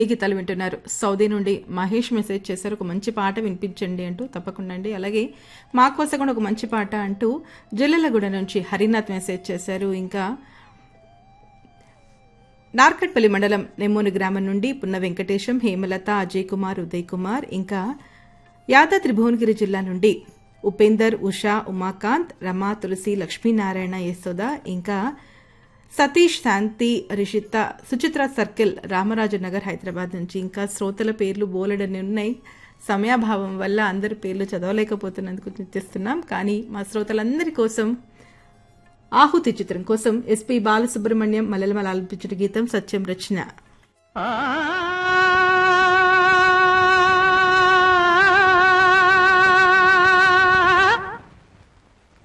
ఈ గీతాలు వింటున్నారు సౌదీ నుండి మహేష్ మెసేజ్ చేశారు ఒక మంచి పాట వినిపించండి అంటూ తప్పకుండా అండి అలాగే మా కోసం కూడా ఒక మంచి పాట అంటూ జిల్లలగూడ నుంచి హరినాథ్ మెసేజ్ చేశారు ఇంకా నార్కట్పల్లి మండలం నెమ్మూని గ్రామం నుండి పున్న వెంకటేశం హేమలత అజయ్ కుమార్ ఉదయ్ కుమార్ ఇంకా యాదాద్రి భువనగిరి జిల్లా నుండి ఉపేందర్ ఉషా ఉమాకాంత్ రమా తులసి లక్ష్మీనారాయణ యశోద ఇంకా సతీష్ శాంతి రిషిత సుచిత్ర సర్కిల్ రామరాజు నగర్ హైదరాబాద్ నుంచి ఇంకా శ్రోతల పేర్లు బోలెడని ఉన్నాయి సమయాభావం వల్ల అందరి పేర్లు చదవలేకపోతున్నందుకు చింతిస్తున్నాం కానీ మా శ్రోతలందరి కోసం ఆహుతి చిత్రం కోసం ఎస్పి బాలసుబ్రహ్మణ్యం మలయమల ఆలపించిన గీతం సత్యం రచన ఆ